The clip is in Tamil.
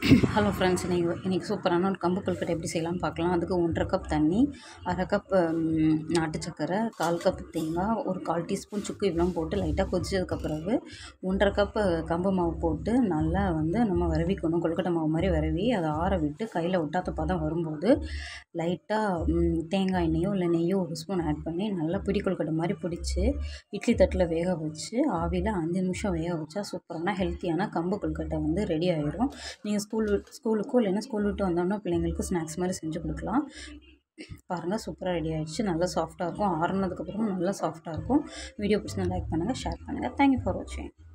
ஹலோ ஃப்ரெண்ட்ஸ் இன்றைக்கி இன்றைக்கி சூப்பரான ஒரு கம்பு கொழுக்கட்டை எப்படி செய்யலாம்னு பார்க்கலாம் அதுக்கு ஒன்றரை கப் தண்ணி அரை கப் ம், நாட்டு சக்கரை கால் கப் தேங்காய் ஒரு கால் டீஸ்பூன் சுக்கு இவ்வளோ போட்டு லைட்டாக கொதிச்சதுக்கு பிறகு ஒன்றரை கப் கம்பு மாவு போட்டு நல்லா வந்து நம்ம வரவிக்கணும் கொழுக்கட்டை மாவு மாதிரி வரவி அதை ஆற விட்டு கையில் ஒட்டாத்த பதம் வரும்போது லைட்டாக தேங்காய் எண்ணெயோ இல்லை நெய்யோ ஒரு ஸ்பூன் ஆட் பண்ணி நல்லா பிடி கொழுக்கட்டை மாதிரி பிடிச்சி இட்லி தட்டில் வேக வச்சு ஆவியில் அஞ்சு நிமிஷம் வேக வச்சா சூப்பரான ஹெல்த்தியான கம்பு கொழுக்கட்டை வந்து ரெடி ஆயிரும் நீங்கள் ஸ்கூல் ஸ்கூலுக்கோ இல்லைன்னா ஸ்கூல் விட்டு வந்தோம்னா பிள்ளைங்களுக்கு ஸ்நாக்ஸ் மாதிரி செஞ்சு கொடுக்கலாம் பாருங்கள் சூப்பராக ரெடி ஆயிடுச்சு நல்லா சாஃப்டாக இருக்கும் ஆறுனதுக்கப்புறம் நல்லா சாஃப்டாக இருக்கும் வீடியோ பிடிச்சிருந்தா லைக் பண்ணுங்கள் ஷேர் பண்ணுங்கள் தேங்க்யூ ஃபார் வாட்சிங்